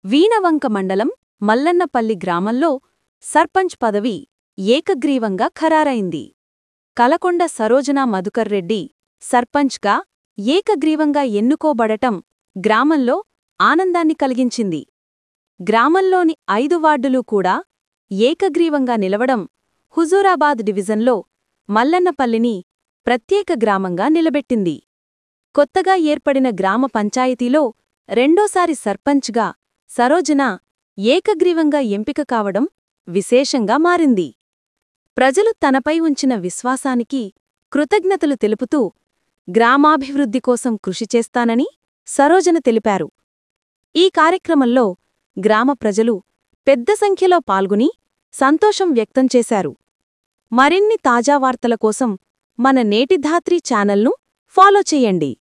వీణవంక మండలం మల్లన్నపల్లి గ్రామంలో సర్పంచ్ పదవి ఏకగ్రీవంగా ఖరారైంది కలకొండ సరోజనా మధుకర్ రెడ్డి సర్పంచ్గా ఏకగ్రీవంగా ఎన్నుకోబడటం గ్రామంలో ఆనందాన్ని కలిగించింది గ్రామంలోని ఐదు వార్డులు కూడా ఏకగ్రీవంగా నిలవడం హుజూరాబాద్ డివిజన్లో మల్లన్నపల్లిని ప్రత్యేక గ్రామంగా నిలబెట్టింది కొత్తగా ఏర్పడిన గ్రామ పంచాయతీలో రెండోసారి సర్పంచ్గా సరోజన ఏకగ్రీవంగా ఎంపిక కావడం విశేషంగా మారింది ప్రజలు తనపై ఉంచిన విశ్వాసానికి కృతజ్ఞతలు తెలుపుతూ గ్రామాభివృద్ధి కోసం కృషి చేస్తానని సరోజన తెలిపారు ఈ కార్యక్రమంలో గ్రామ ప్రజలు పెద్ద సంఖ్యలో పాల్గొని సంతోషం వ్యక్తం చేశారు మరిన్ని తాజా వార్తల కోసం మన నేటిధాత్రి ఛానల్ను ఫాలో చెయ్యండి